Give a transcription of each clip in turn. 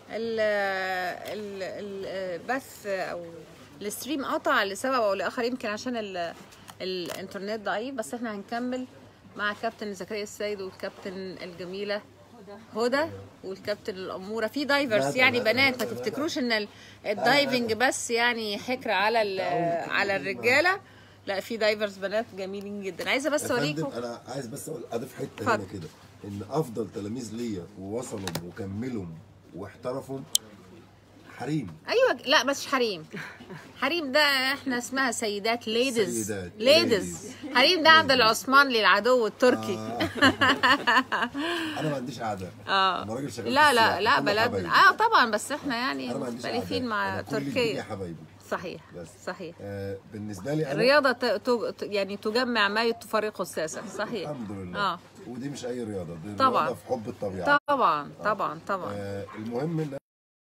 ال ال البث او الستريم قطع لسبب او لاخر يمكن عشان ال الانترنت ضعيف بس احنا هنكمل مع كابتن زكريا السيد والكابتن الجميله هدى والكابتن الاموره في دايفرز يعني بنات ما تفتكروش ان ال- الدايفنج بس يعني حكر على ال- على الرجاله لا في دايفرز بنات جميلين جدا عايزه بس يا فندم اوريكم انا عايز بس اقول اضيف حته اتفضل. هنا كده ان افضل تلاميذ ليا ووصلوا وكملوا واحترفوا حريم ايوه لا بس حريم حريم ده احنا اسمها سيدات ليدز سيدات، ليدز حريم ده عند العثماني العدو التركي انا ما عنديش اعداء اه انا راجل شغال لا في لا السياحة، لا كل بلدنا حبايبي. اه طبعا بس احنا يعني انا ما عنديش مختلفين أعداء. مع أنا كل الدنيا تركيا حبايبي صحيح بس. صحيح آه بالنسبه لي انا الرياضة ت- ت- يعني تجمع ما تفرقه الساسة صحيح الحمد لله اه ودي مش اي رياضه دي طبعاً. رياضه في حب الطبيعه طبعا طبعا طبعا آه المهم ان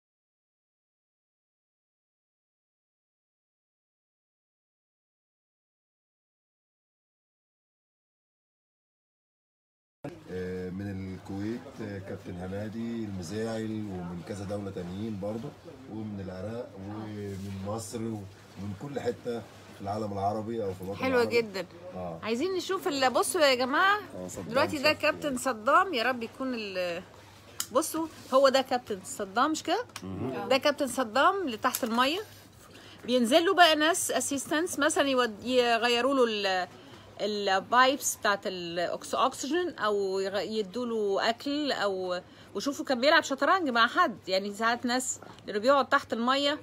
آه، من الكويت آه، كابتن هنادي المزاعل ومن كذا دولة تانيين برضه ومن العراق ومن مصر ومن كل حتة في العالم العربي أو في الوطن حلوة العربي جدا اه عايزين نشوف ال- بصوا يا جماعة آه، صدام دلوقتي ده شاف كابتن صدام يا رب يكون ال بصوا هو ده كابتن صدام مش كده؟ ده كابتن صدام اللي تحت المية بينزل له بقى ناس اسيستنتس مثلا يود- يغيروا له ال البايبس بتاعت الاكسجين او يغ- يدوا له اكل او وشوفوا كان بيلعب شطرنج مع حد يعني ساعات ناس اللي بيقعد تحت الميه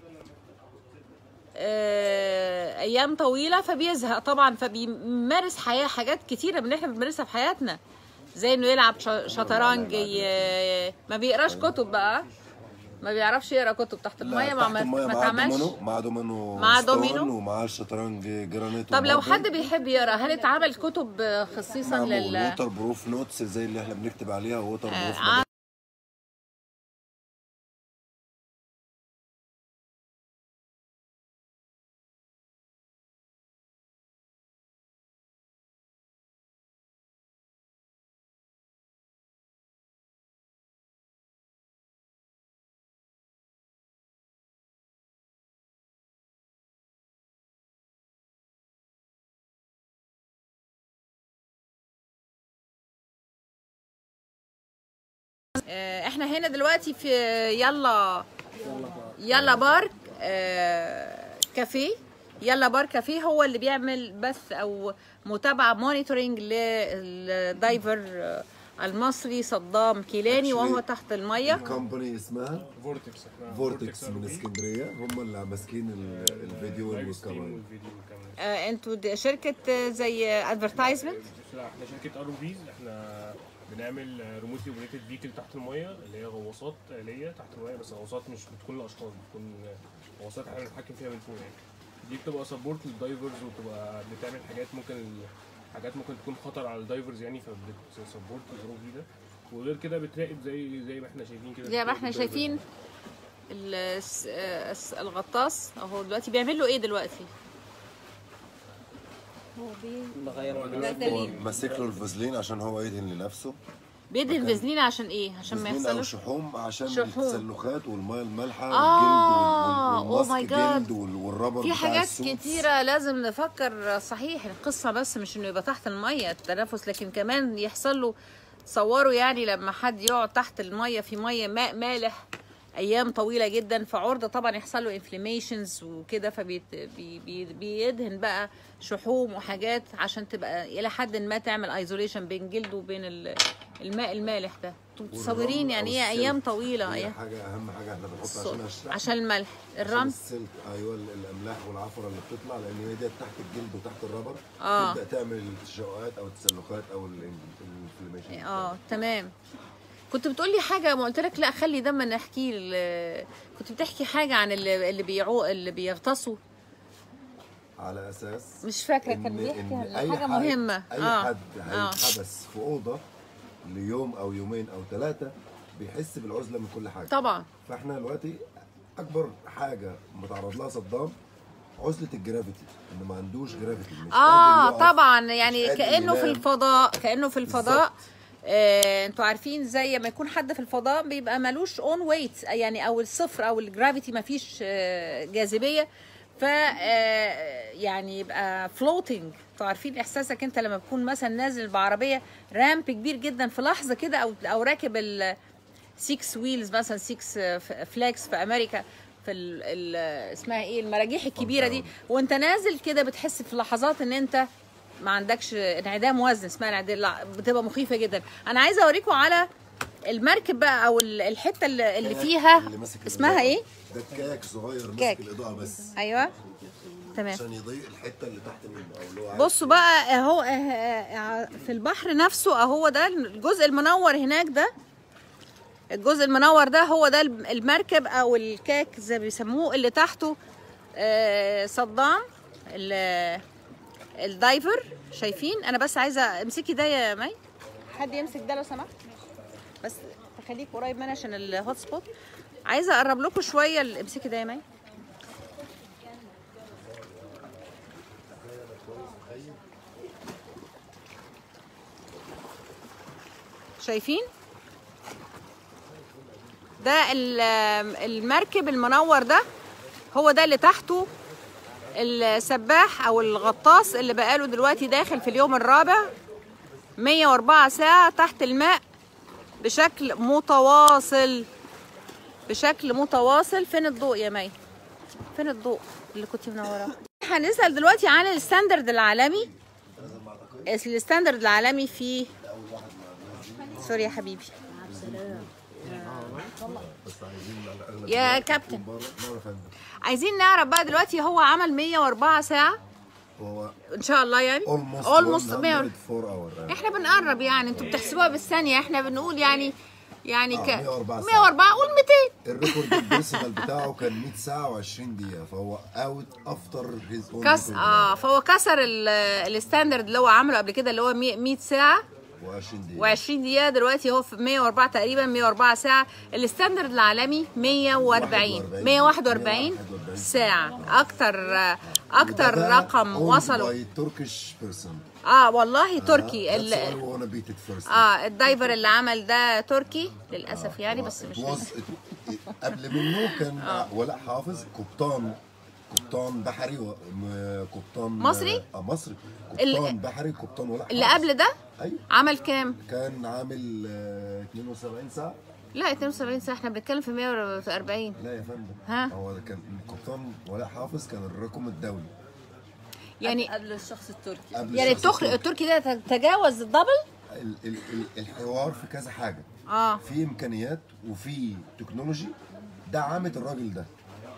آه، ايام طويله فبيزهق طبعا فبيمارس حياه حاجات كتيره من اللي احنا بنمارسها في حياتنا زي انه يلعب ش- شطرنج ي- ما بيقراش كتب بقى ما بيعرفش يقرا كتب تحت الميه ما تحت ما المية ما مع تعملش دومينو مع دومينو مع ستون دومينو. ومع الشطرنج جرانيت طب لو وماربل. حد بيحب يقرا هل اتعمل كتب خصيصا معمول لل ووتر بروف نوتس زي اللي احنا بنكتب عليها ووتر بروف آه، آه، احنا هنا دلوقتي في يلا يلا بار آه، كافيه يلا بار كافيه هو اللي بيعمل بث او متابعه مونيتورنج للدايفر آه، المصري صدام كيلاني وهو Actually, تحت الميه الكومباني اسمها فورتكس احنا فورتكس من اسكندريه هم اللي ماسكين ال- الفيديو والكاميرا والفيديو والكاميرا آه، انتوا دي شركه آه، زي ادفرتايزمنت لا احنا شركه ار فيز احنا بنعمل ريموتلي اوبريتد فيكل تحت الميه اللي هي غواصات آلية تحت الميه بس غواصات مش بتكون لاشخاص بتكون غواصات احنا بنتحكم فيها من فوق يعني دي بتبقى سبورت للدايفرز وبتبقى بتعمل حاجات ممكن حاجات ممكن تكون خطر على الدايفرز يعني فبتسبورت الظروف دي ده وغير كده بتراقب زي زي ما احنا شايفين كده زي ما بتراقب احنا الدايفرز. شايفين الس- آه، الس- الغطاس اهو دلوقتي بيعمل له ايه دلوقتي هو بي- ده هو دليل. ماسك له الفازلين عشان هو يدهن لنفسه بيدهن فازلين عشان ايه عشان ما فازلين او يحصلوش شحوم عشان شحوم. التسلخات والميه المالحه آه، والجلد وال- oh my والماسك God. جلد وال- والربر في بتاع حاجات السوتس. كتيرة لازم نفكر صحيح القصة بس مش انه يبقى تحت المية التنفس لكن كمان يحصل له تصوروا يعني لما حد يقعد تحت المية في مية ماء مالح ايام طويلة جدا فعرضة طبعا يحصل له انفلاميشنز وكده فبيدهن بقى شحوم وحاجات عشان تبقى الى حد ما تعمل ايزوليشن بين جلده وبين ال- الماء المالح ده انتوا متصورين والرمل يعني أو ايه ايام السلك. طويلة هي أيام. حاجه اهم حاجه احنا بنحط عشان الشحم عشان الملح عشان الرمل السلك ايوه ال- الاملاح والعفره اللي بتطلع لان هي ديت تحت الجلد وتحت الربر آه. تبدا تعمل التشققات او التسلخات او الانفلاميشن اه تمام كنت بتقولي حاجة ما قلت لك لا خلي دم نحكي ال- كنت بتحكي حاجة عن اللي اللي بيعو اللي بيغطسوا على اساس مش فاكرة إن- كان بيحكي إن عن أي حاجة حد- مهمة اي اه حد اه هيتحبس في اوضه ليوم او يومين او ثلاثه بيحس بالعزله من كل حاجه طبعا فاحنا دلوقتي اكبر حاجه متعرض لها صدام عزله الجرافيتي انه ما عندوش جرافيتي مش اه قادر يقف، طبعا مش يعني قادر كأنه في ينام. الفضاء كأنه في الفضاء بالظبط. آه، انتوا عارفين زي ما يكون حد في الفضاء بيبقى ملوش اون ويت يعني او الصفر او الجرافيتي ما فيش آه، جاذبيه ف آه، يعني يبقى فلوتنج انتوا عارفين احساسك انت لما تكون مثلا نازل بعربيه رامب كبير جدا في لحظه كده او او راكب ال 6 ويلز مثلا 6 فلاكس في امريكا في ال ال اسمها ايه المراجيح الكبيره دي وانت نازل كده بتحس في لحظات ان انت ما عندكش انعدام وزن اسمها انعدام لا، بتبقى مخيفه جدا انا عايزه اوريكم على المركب بقى او ال- الحته اللي اللي فيها اللي ماسك اسمها الإضاءة. ايه ده كاك صغير كاك. ماسك الاضاءه بس ايوه تمام عشان يضيء الحته اللي تحت منه او اللي هو عايز بصوا بقى اهو اه- اه- في البحر نفسه اهو ده الجزء المنور هناك ده الجزء المنور ده هو ده المركب او الكاك زي ما بيسموه اللي تحته آه، صدام ال- الدايفر شايفين انا بس عايزه امسكي ده يا مي حد يمسك ده لو سمحت بس تخليك قريب مني عشان الهوت سبوت عايزه اقرب لكم شويه ال- امسكي ده يا مي شايفين ده ال- المركب المنور ده هو ده اللي تحته السباح او الغطاس اللي بقاله دلوقتي داخل في اليوم الرابع 104 ساعة تحت الماء بشكل متواصل بشكل متواصل فين الضوء يا مي فين الضوء اللي كنت منوراه هنسأل دلوقتي عن الستاندرد العالمي الستاندرد العالمي في سوري يا حبيبي بس عايزين على الاغلب يا دلوقتي كابتن. يكون بره بره يا فندم عايزين نعرف بقى دلوقتي هو عمل 104 ساعة هو ان شاء الله يعني almost almost 104 100 hour احنا بنقرب يعني انتوا بتحسبوها بالثانية احنا بنقول يعني يعني آه، ك 104 ساعة. 104 قول 200 الريكورد البيرسونال بتاعه كان 100 ساعه و20 دقيقه فهو اوت افتر هيز اون كس اه فهو كسر ال- الستاندرد اللي هو عمله قبل كده اللي هو 100 100 ساعة و20 دقيقه و20 دقيقة دلوقتي هو في 104 تقريبا 104 ساعة الستاندرد العالمي 140 141 ساعة أكتر أكتر رقم وصلوا تركيش بيرسون اه والله تركي ال- ال اه الدايفر اللي عمل ده تركي للأسف يعني بس مش قبل منه كان ولاء حافظ قبطان قبطان بحري و... م- قبطان مصري؟ اه مصري ال- قبطان بحري قبطان ولاء اللي حافظ. قبل ده ايوه عمل كام؟ كان عامل آه، 72 ساعه لا 72 ساعة احنا بنتكلم في 140 لا يا فندم ها؟ هو ده كان القبطان ولاء حافظ كان الرقم الدولي يعني قبل الشخص التركي قبل يعني الشخص التخ- التركي. التركي ده تجاوز الدبل؟ ال- ال- ال- الحوار في كذا حاجه اه في امكانيات وفي تكنولوجي دعمت الراجل ده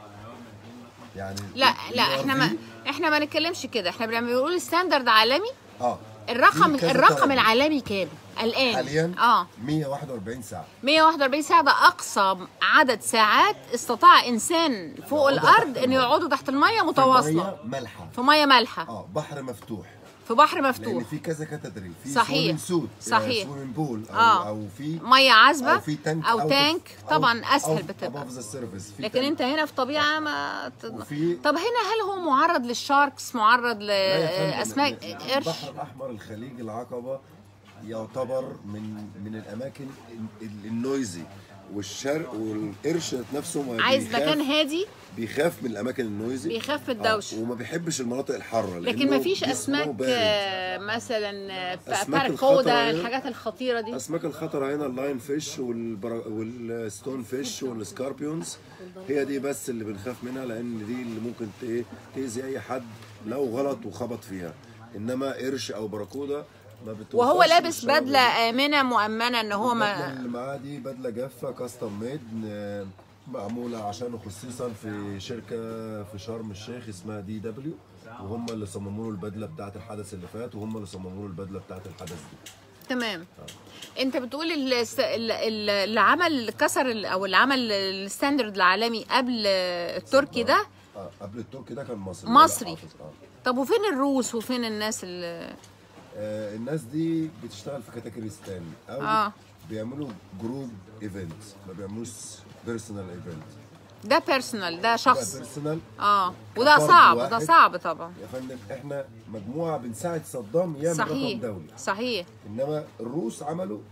يعني لا لا ال احنا ما RV احنا ما نتكلمش كده احنا بنقول ستاندرد عالمي اه الرقم في كذا الرقم درجة. العالمي كام الان حاليا اه 141 ساعه 141 ساعة ده أقصى عدد ساعات استطاع إنسان فوق يقعدوا الأرض تحت إنه المية. يقعدوا تحت المية في متواصلة مية مالحه في مية مالحة اه بحر مفتوح في بحر لان مفتوح في كذا كاتيجوري في صحيح. سوت صحيح. سويمنج بول او آه. او في مية عذبة او في تانك أو تانك طبعا أسهل بتبقى بتبقى ذا سيرفيس لكن أنت هنا في طبيعة ما ت- وفي- طب هنا هل هو معرض للشاركس معرض لأسماك قرش البحر الاحمر الخليج العقبه يعتبر من من الاماكن ال- ال- النويزي والشرق والقرش نفسه ما عايز بيخاف- مكان هادي بيخاف من الاماكن النويزي بيخاف من الدوشة. آه وما بيحبش المناطق الحاره لكن لأنه ما فيش جسمه أسماك بارد. آه، مثلا آه، أسماك باراكودا الخطر هنا. الحاجات الخطيرة دي اسماك الخطر هنا اللاين فيش والبرا... والستون فيش والسكاربيونز هي دي بس اللي بنخاف منها لان دي اللي ممكن ت- ايه تاذي اي حد لو غلط وخبط فيها انما قرش او باراكودا ما بتوصلش وهو لابس للشعب بدلة آمنة مؤمنة إن هو البدلة ما اللي معاه دي بدله جافه كاستم ميد ن- معموله عشانه خصيصا في شركه في شرم الشيخ اسمها دي دبليو وهم اللي صمموا له البدله بتاعت الحدث اللي فات وهم اللي صمموا له البدله بتاعت الحدث دي تمام انت بتقول ال- الس- ال- ال- اللي عمل كسر ال- او اللي عمل الستاندرد العالمي قبل التركي ده آه قبل التركي ده كان مصري مصري. ولا حافظ، آه. طب وفين الروس وفين الناس اللي آه الناس دي بتشتغل في كاتيجوريز تاني او آه. بيعملوا جروب ايفنت ما بيعملوش بيرسونال ايفنت ده بيرسونال ده شخص بيرسونال اه وده فرد صعب ده واحد. صعب طبعا يا فندم احنا مجموعه بنساعد صدام يعمل رقم صحيح دولي صحيح انما الروس عملوا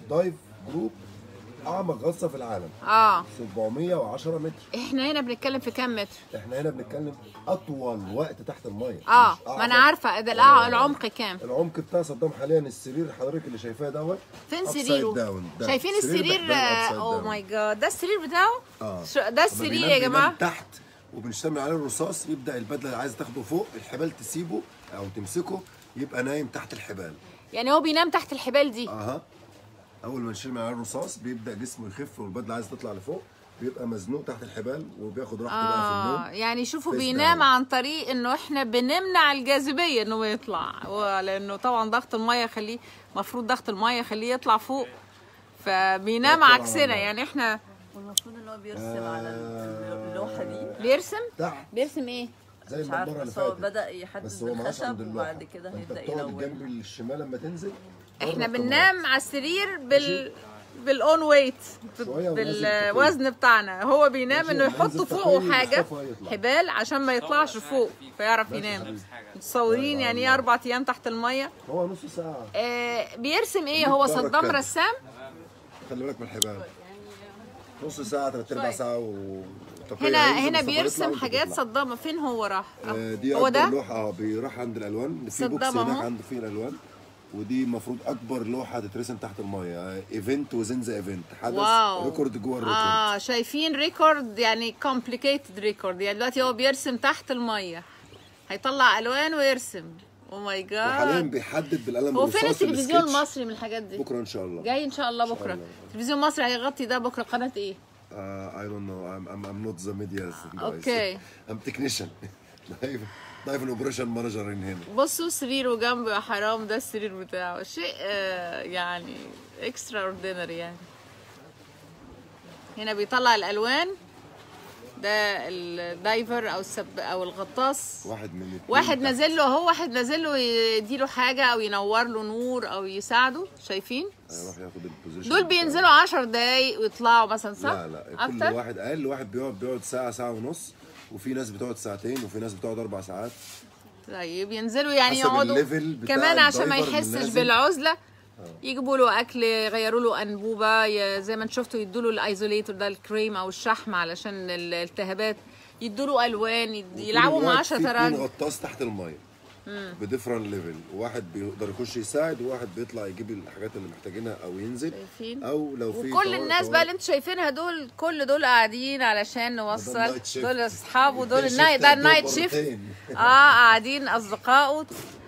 دايف جروب اعمق غطسه في العالم اه 710 متر احنا هنا بنتكلم في كام متر احنا هنا بنتكلم اطول وقت تحت الميه اه مش ما انا أعمق. عارفه ده الأع- العمق كام العمق بتاع صدام حاليا السرير حضرتك اللي شايفاه دوت فين upside سريره down. ده شايفين السرير بحبال upside او down. ماي جاد ده السرير بتاعه اه شو- ده لما السرير بينام يا بينام جماعه تحت وبنشتمل عليه الرصاص يبدا البدله اللي عايز تاخده فوق الحبال تسيبه او تمسكه يبقى نايم تحت الحبال يعني هو بينام تحت الحبال دي اها اول ما نشيل من عليه الرصاص بيبدا جسمه يخف والبدله عايزه تطلع لفوق بيبقى مزنوق تحت الحبال وبياخد راحته بقى في اه النوم يعني شوفوا face بينام down. عن طريق انه احنا بنمنع الجاذبيه انه يطلع ولانه طبعا ضغط الميه يخليه المفروض ضغط الميه يخليه يطلع فوق فبينام يطلع عكسنا على يعني احنا والمفروض ان هو بيرسم على اللوحه دي بيرسم تحت بيرسم ايه زي مش المقبره عارفه اللي بس هو فاتت بدا يحدد بس هو معاش عند بالخشب اللوحه وبعد كده فأنت هيبدا بتقعد يلون جنب الشمال لما تنزل احنا بره بننام على السرير بال بالاون ويت شوية ونازل بالوزن بتاعنا هو بينام ماشي، انه يحط وننزل فوقه تخيل حاجه يخاف يطلع. حبال عشان ما يطلعش فوق فيعرف ينام متصورين يعني ايه اربع ايام تحت الميه هو نص ساعه آه بيرسم ايه هو بيتدرج صدام كده. رسام خلي بالك من الحبال نص ساعه ثلاث ارباع ساعه و طب هنا هينزل هنا بس يطلع بيرسم وأنت حاجات تطلع. صدامه فين هو راح آه، دي هو اكبر ده لوحه اه بيروح عند الالوان في بوكس صدام هناك أهو. عنده فيه الالوان ودي المفروض اكبر لوحه تترسم تحت الميه ايفنت وزين ذا ايفنت حدث واو ريكورد جوه الريكورد اه شايفين ريكورد يعني كومبليكيتد ريكورد يعني دلوقتي هو بيرسم تحت الميه هيطلع الوان ويرسم او ماي وحاليا جاد بيحدد بالقلم هو فين الرصاص التلفزيون السكتش. المصري من الحاجات دي بكره ان شاء الله جاي ان شاء الله بكره الله. التلفزيون المصري هيغطي ده بكره قناه ايه Uh, I don't know. I'm, I'm, I'm not the media guy. Okay. I'm technician. dive, dive and operation manager in هنا. بصوا سريره جنبه يا حرام ده السرير بتاعه شيء آه، يعني اكسترا اوردينري يعني هنا بيطلع الالوان ده الدايفر او السب او الغطاس واحد من اتنين واحد تحت. نازل له هو واحد نازل له يديله حاجه او ينور له نور او يساعده شايفين هيروح ياخد البوزيشن دول بتاعه. بينزلوا 10 دقايق ويطلعوا مثلا صح لا لا كل اكتر واحد اقل واحد بيقعد بيقعد ساعه ساعه ونص وفي ناس بتقعد ساعتين وفي ناس بتقعد اربع ساعات طيب ينزلوا يعني حسب يقعدوا الليفل بتاع كمان عشان ما الدايفر اللي يحسش نازل. بالعزله يجيبوا له اكل يغيروا له انبوبه ي- زي ما انتوا شفتوا يدوا له الايزوليتور ده الكريم او الشحم علشان الالتهابات يدوا له الوان يد- يلعبوا وكل معاه واحد في اتنين شطرنج غطاس تحت الميه بديفرنت ليفل واحد بيقدر يخش يساعد وواحد بيطلع يجيب الحاجات اللي محتاجينها او ينزل شايفين او لو في وكل طوارئ- الناس طوارئ. بقى اللي انتوا شايفينها دول كل دول قاعدين علشان نوصل النايت شيفت. دول اصحابه دول النايت النايت شيفت ده عندهم النايت شيفت مرتين. اه قاعدين اصدقائه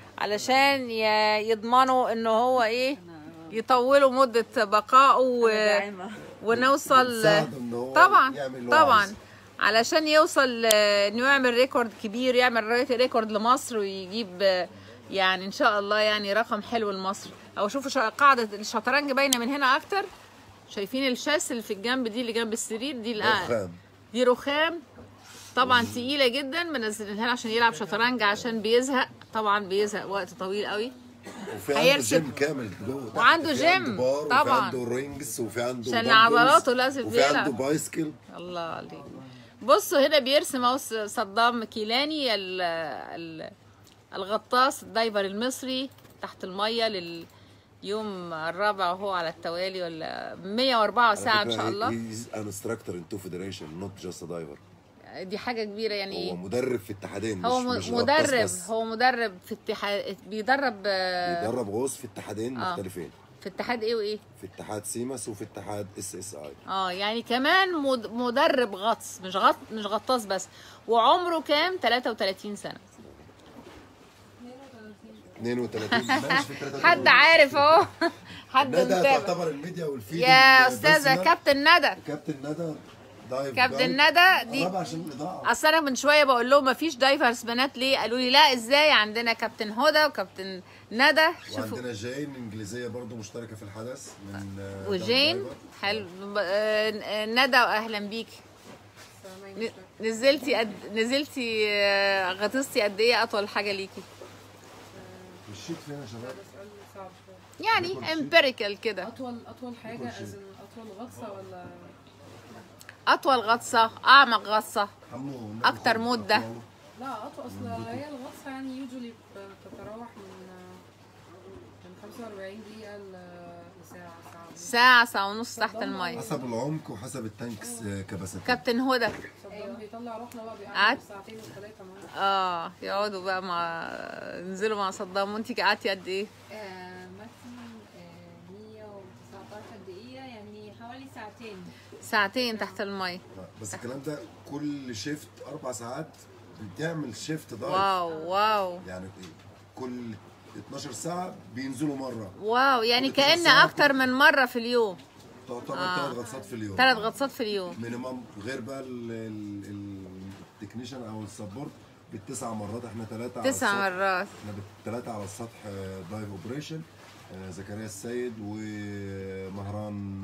علشان ي- يضمنوا انه هو ايه يطولوا مدة بقائه و... داعمة. ونوصل بتساعده إن هو طبعا يعمل اللي هو طبعا عايزه. علشان يوصل آه، انه يعمل ريكورد كبير يعمل ريكورد لمصر ويجيب آه، يعني ان شاء الله يعني رقم حلو لمصر او شوفوا شا- قاعدة الشطرنج باينة من هنا اكتر شايفين الشاس اللي في الجنب دي اللي جنب السرير دي الآن رخام. دي رخام طبعا تقيلة جدا منزلينها له عشان يلعب شطرنج عشان بيزهق طبعا بيزهق وقت طويل قوي وفي عنده هيرسم. جيم كامل جوه تحت. وعنده في جيم، عنده بار طبعا. وفي عنده رينجز وفي عنده عشان دمبلز عضلاته لازم وفي عنده يلعب. بايسكل الله عليك بصوا هنا بيرسم اهو صدام كيلاني ال- ال- الغطاس الدايفر المصري تحت الميه لليوم الرابع وهو على التوالي ولا 104 ساعه ان شاء الله هيز ان انستراكتور ان تو فيدريشن نوت جاست دايفر دي حاجه كبيره يعني هو ايه مدرب في اتحادين هو مش م- مش غطاس مدرب بس. هو مدرب في اتحاد بيدرب آه، بيدرب غوص في اتحادين آه. مختلفين في اتحاد ايه وايه في اتحاد سيمس وفي اتحاد اس اس اي اه يعني كمان مد- مدرب غطس مش غط مش غطاس بس وعمره كام 33 سنه 32 ماشي في 33 حد عارف اهو حد ندى متابع تعتبر الميديا والفيد يا استاذه كابتن ندى كابتن ندى دايف كابتن جايد. ندى دي قربها عشان الاضاءه اصل انا من شويه بقول لهم مفيش دايفرز بنات ليه قالوا لي لا ازاي عندنا كابتن هدى وكابتن ندى شوفوا وعندنا جين انجليزيه برضو مشتركه في الحدث من آه، وجين دايفر. حلو آه، آه، ندى واهلا بيكي ن- نزلتي قد نزلتي آه، غطستي قد ايه اطول حاجه ليكي مشيت فين يا شباب سؤال صعب شوية يعني امبيريكال كده أطول أطول حاجة أزن أطول غطسة ولا اطول غطسه اعمق غطسه حمو أكتر مدة. لا أطول أصل هي الغطسة يعني يوجولي بتتراوح من من 45 دقيقة ل ساعة ساعة ونص. ساعة ساعة ونص تحت المية حسب العمق وحسب التانكس كباسيتي كابتن هدى صدام بيطلع روحنا بقى بيقعد قعدت؟ ساعتين وثلاثة معانا اه يقعدوا بقى مع ينزلوا مع صدام وانتي قعدتي قد ايه؟ ماكسيموم 119 دقيقة يعني حوالي ساعتين ساعتين تحت المية بس الكلام ده كل شيفت اربع ساعات بتعمل شيفت دايف واو واو يعني كل 12 ساعه بينزلوا مره واو يعني كل 12 كأن ساعة أكتر من مرة في اليوم تعتبر آه. ثلاث غطسات في اليوم ثلاث غطسات في اليوم مينيمم غير بقى التكنيشن او السبورت بالتسع مرات احنا ثلاثه على تسع السطح. مرات احنا بالثلاثه على السطح دايف اوبريشن زكريا السيد ومهران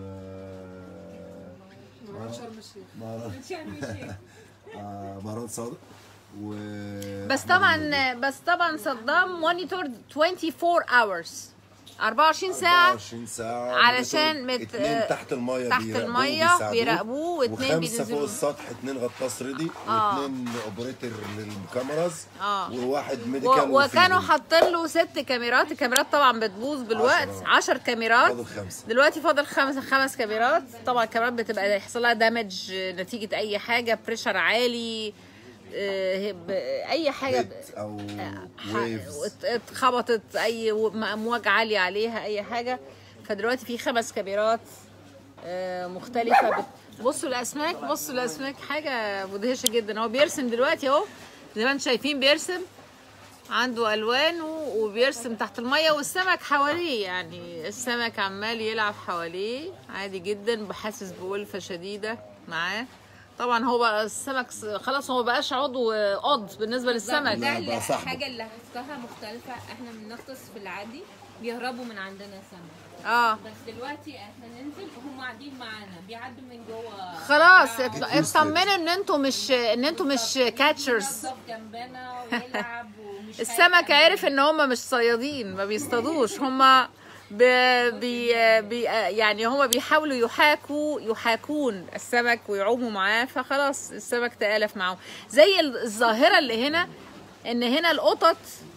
آه، مهران شرم الشيخ مهران آه، مهران صادق و بس طبعا بس طبعا صدام مونيتور 24 hours 24 ساعة 24 ساعة علشان مونيتور. مت- اتنين تحت المية تحت بيراقبوه المية وبيساعدوه. بيراقبوه واتنين وخمسة فوق بينزلوه. السطح اتنين غطاس ريدي آه. واتنين اوبريتور للكاميراز آه. وواحد و- ميديكال وكانوا حاطين له ست كاميرات الكاميرات طبعا بتبوظ بالوقت عشرة. 10 كاميرات فاضل خمسة دلوقتي فاضل خمس خمس كاميرات طبعا الكاميرات بتبقى يحصل لها دامج نتيجة أي حاجة بريشر عالي آه، ب- أي حاجة ب- هيت او ح- ويفز ات- اتخبطت اي و- امواج عاليه عليها اي حاجه فدلوقتي في خمس كاميرات آه، مختلفه بت- بصوا الاسماك بصوا الاسماك حاجه مدهشه جدا هو بيرسم دلوقتي اهو زي ما انتم شايفين بيرسم عنده الوان و- وبيرسم تحت الميه والسمك حواليه يعني السمك عمال يلعب حواليه عادي جدا بحاسس بألفة شديده معاه طبعا هو بقى السمك س- خلاص هو بقاش عضو آه، قض بالنسبه للسمك ده لا، بقى صاحبه. الحاجة اللي لاحظتها مختلفة احنا بنغطس في العادي بيهربوا من عندنا سمك اه بس دلوقتي احنا ننزل وهم قاعدين معانا بيعدوا من جوه خلاص بيلعبوا، اط- اطمنوا ان انتوا مش ان انتوا مش كاتشرز ينظف جنبنا ويلعب ومش السمك خايف عارف ان هم مش صيادين ما بيصطادوش هم بي بي بي يعني هم بيحاولوا يحاكوا يحاكون السمك ويعوموا معاه فخلاص السمك تآلف معاهم زي الظاهرة اللي هنا ان هنا القطط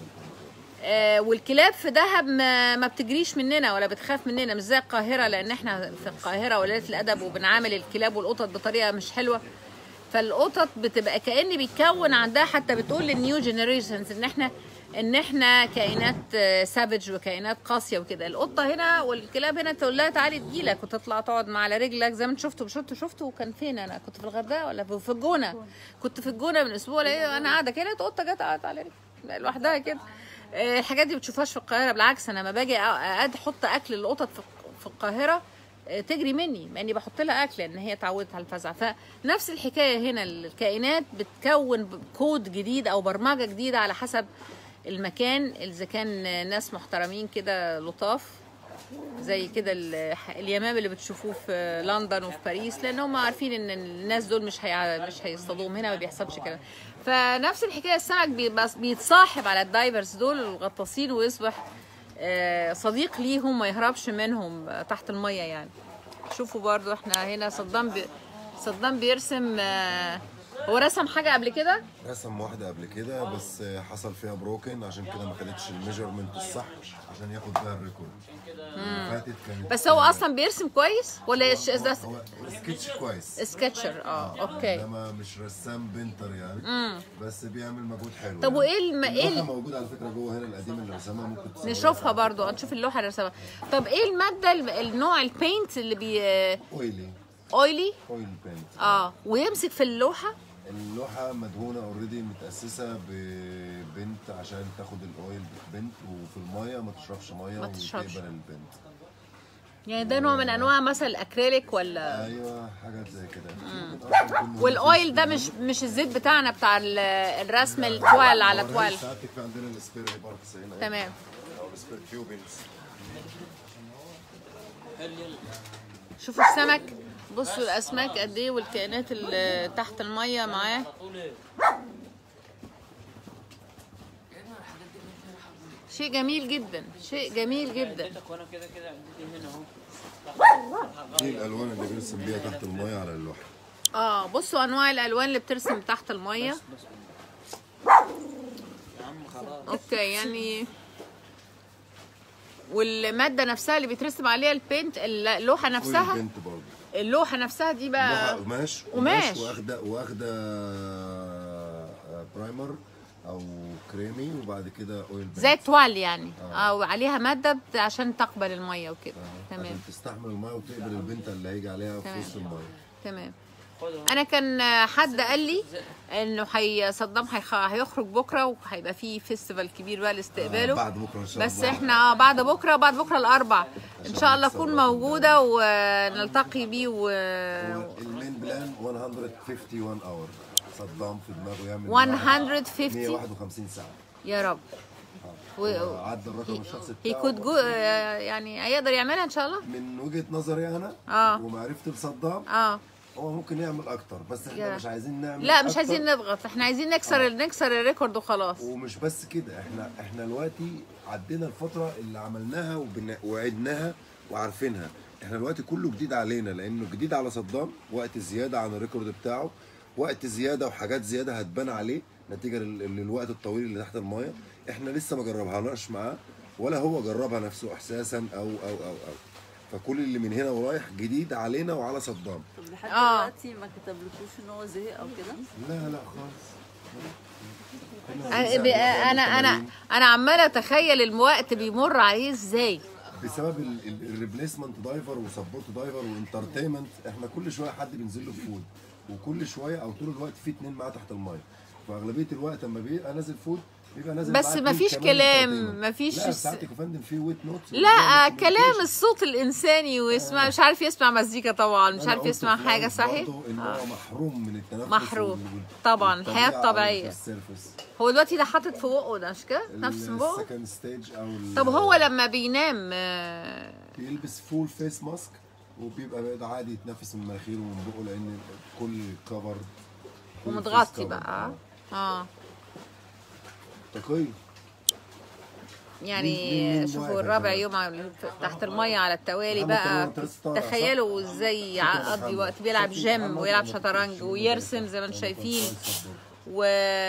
آه، والكلاب في دهب ما, ما بتجريش مننا ولا بتخاف مننا مش زي القاهرة لأن احنا في القاهرة وليلة الأدب وبنعامل الكلاب والقطط بطريقة مش حلوة فالقطط بتبقى كأن بيتكون عندها حتى بتقول للنيو جنريشنز ان احنا ان احنا كائنات سافج وكائنات قاسيه وكده القطه هنا والكلاب هنا تقول لها تعالي تجيلك وتطلع تقعد مع على رجلك زي ما انت شفتوا شفتوا شفتوا كان فين انا كنت في الغردقه ولا في في الجونه كنت في الجونه من اسبوع لقيت انا قاعده كده قطه جت قعدت على رجلي لوحدها كده آه، الحاجات دي بتشوفهاش في القاهره بالعكس انا لما باجي أ- أ- احط اكل للقطط في في القاهره آه، تجري مني مع اني بحط لها اكل لان هي اتعودت على الفزع فنفس الحكايه هنا الكائنات بتكون كود جديد او برمجه جديده على حسب المكان اذا كان ناس محترمين كده لطاف زي كده ال- اليمام اللي بتشوفوه في لندن وفي باريس لان هم عارفين ان الناس دول مش هي... مش هيصطادوهم هنا ما بيحصلش كده فنفس الحكايه السمك بيبقى- بيتصاحب على الدايفرز دول الغطاسين ويصبح آه، صديق ليهم ما يهربش منهم آه، تحت الميه يعني شوفوا برضو احنا هنا صدام بي... صدام بيرسم آه، هو رسم حاجه قبل كده رسم واحدة قبل كده بس حصل فيها بروكن عشان كده ما خدتش الميجرمنت الصح عشان ياخد بيها الريكورد اللي فاتت كانت بس هو اصلا بيرسم كويس ولا إيش- ده هو سكتش كويس سكتشر اه اوكي انما مش رسام بنتر يعني بس بيعمل مجهود حلو طب يعني. وايه الم... ايه اللوحة ال- موجودة على فكرة جوه هنا القديم اللي رسمها ممكن تصورها. نشوفها برضو نشوف اللوحه اللي رسمها طب ايه الماده الم- النوع البينت اللي بي اويلي اويلي اويل بينت اه ويمسك في اللوحه اللوحة مدهونة اوريدي متأسسة ببنت عشان تاخد الاويل بنت وفي المية ما تشربش مية ما تشربش. وتقبل البنت يعني ده نوع من انواع مثلا الاكريليك ولا ايوه حاجات زي كده ممكن أصلاً يكون والاويل ده مش مش الزيت بتاعنا بتاع ال- الرسم التوال على هوريك توال ساعتك في عندنا السبير باركس هنا تمام او السبير تيوبنز شوفوا السمك بصوا الاسماك قد ايه والكائنات اللي تحت الميه معاه شيء جميل جدا شيء جميل جدا وانا كده كده عدتي هنا اهو دي الالوان اللي بيرسم بيها تحت المية على اللوحة اه بصوا انواع الالوان اللي بترسم تحت الميه يا عم خلاص اوكي يعني والماده نفسها اللي بيترسم عليها البينت اللوحه نفسها بنت برضه اللوحه نفسها دي بقى لوحة قماش قماش. واخده واخده آه، برايمر او كريمي وبعد كده اويل بنت. زي التوال يعني آه. اه وعليها ماده بت- عشان تقبل الميه وكده آه، تمام عشان تستحمل الميه وتقبل البنت اللي هيجي عليها في تمام. وسط الميه تمام خدهم انا كان حد قال لي انه حي صدام هيخ- هيخرج بكره وهيبقى فيه فيستيفال كبير بقى آه، لاستقباله بعد بكره ان شاء بس الله احنا آه، بعد بكره بعد بكره الاربع ان شاء الله نتصور اكون موجوده ونلتقي بيه و هو المين بلان 151 اور صدام في دماغه يعمل 150 151 ساعه يا رب و- هو عدى الرقم الشخصي هي بتاعه كود جو يعني هيقدر يعملها ان شاء الله من وجهه نظري انا اه ومعرفتي لصدام اه هو ممكن يعمل اكتر بس احنا يا. مش عايزين نعمل لا مش أكتر. عايزين نضغط احنا عايزين نكسر نكسر الريكورد وخلاص ومش بس كده احنا احنا دلوقتي عدينا الفتره اللي عملناها وبن... وعدناها وعارفينها احنا دلوقتي كله جديد علينا لانه جديد على صدام وقت زياده عن الريكورد بتاعه وقت زياده وحاجات زياده هتبان عليه نتيجه لل- للوقت الطويل اللي تحت المايه احنا لسه ما جربهاناش معاه ولا هو جربها نفسه احساسا او او او او فكل اللي من هنا ورايح جديد علينا وعلى صدام طب لحد آه. دلوقتي ما كتبلكوش ان هو زهق او كده لا لا خالص انا انا انا انا عماله اتخيل الوقت بيمر عليه ازاي بسبب الريبليسمنت دايفر وسبورت دايفر وانترتينمنت احنا كل شويه حد بينزل له فود وكل شويه او طول الوقت في اتنين معاه تحت المايه فاغلبيه الوقت لما بيبقى نازل فود بيبقى نازل بس معاه اتنين مفيش كمان كلام، entertainment. مفيش لا الس- ساعات يا فندم في ويت نوتس لا كلام الصوت الانساني ويسمع مش عارف يسمع مزيكا طبعا مش أنا عارف قلت يسمع في حاجه الأول صحيح برضه ان هو محروم من التنفس محروم. وال- وال- طبعاً، والطبيعة الحياة أو الطبيعية. في السيرفس هو دلوقتي ده حاطط في بقه ده مش كده نفس بقه السكند ستيج او ال- طب هو لما بينام آه، بيلبس فول فيس ماسك وبيبقى بقى عادي يتنفس من مناخيره ومن بقه لان كل كفر ومتغطي بقى اه تقي مين- يعني مين شوفوا واقف الرابع يا يوم على- تحت الميه على التوالي محمد بقى طلال أنت لسه طالع، صح؟ تخيلوا ازاي يقضي وقت بيلعب جيم ويلعب شطرنج ويرسم زي ما انتم شايفين و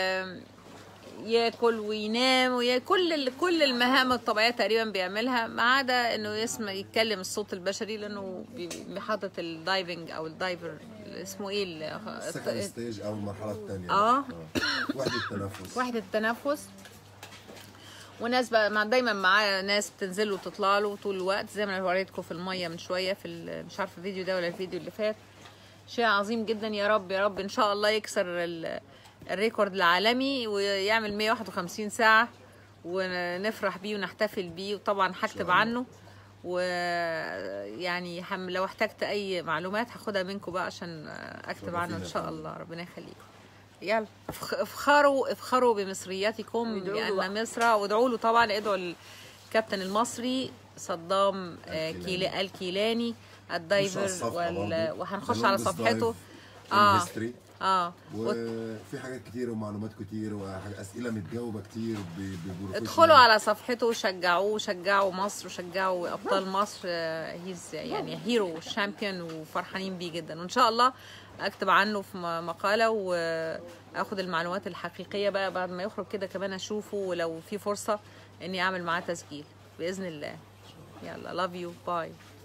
ياكل وينام ويا كل ال- كل المهام الطبيعيه تقريبا بيعملها ما عدا انه يسمع يتكلم الصوت البشري لانه بي- بي- حاطط الدايفنج او الدايفر اسمه ايه ال- السكند ستيج او المرحله الثانيه آه. وحده التنفس وحدة التنفس وناس بقى مع دايما معاه ناس بتنزل له وتطلع له طول الوقت زي ما انا وريتكم في الميه من شويه في ال- مش عارفه الفيديو ده ولا الفيديو اللي فات شيء عظيم جدا يا رب يا رب ان شاء الله يكسر ال- الريكورد العالمي ويعمل 151 ساعه ونفرح بيه ونحتفل بيه وطبعا هكتب عنه ويعني هم- لو احتجت اي معلومات هاخدها منكم بقى عشان اكتب عنه ان شاء الله ربنا يخليكم يلا افخ- افخروا افخروا بمصرياتكم وادعوا له لان مصر وادعوا له طبعا ادعوا الكابتن المصري صدام آه، الكيلاني. كيلا الكيلاني نخش على الدايفر الصفحة وال... برضو. وهنخش The على longest صفحته dive in اه history. اه وت- وفي حاجات كتير ومعلومات كتير واسئله متجاوبه كتير ب- ببروفيشنال. ادخلوا على صفحته وشجعوه وشجعوا مصر وشجعوا ابطال مصر هيز يعني هيرو شامبيون وفرحانين بيه جدا وان شاء الله اكتب عنه في م- مقاله واخد المعلومات الحقيقيه بقى بعد ما يخرج كده كمان اشوفه ولو في فرصه اني اعمل معاه تسجيل باذن الله يلا لاف يو باي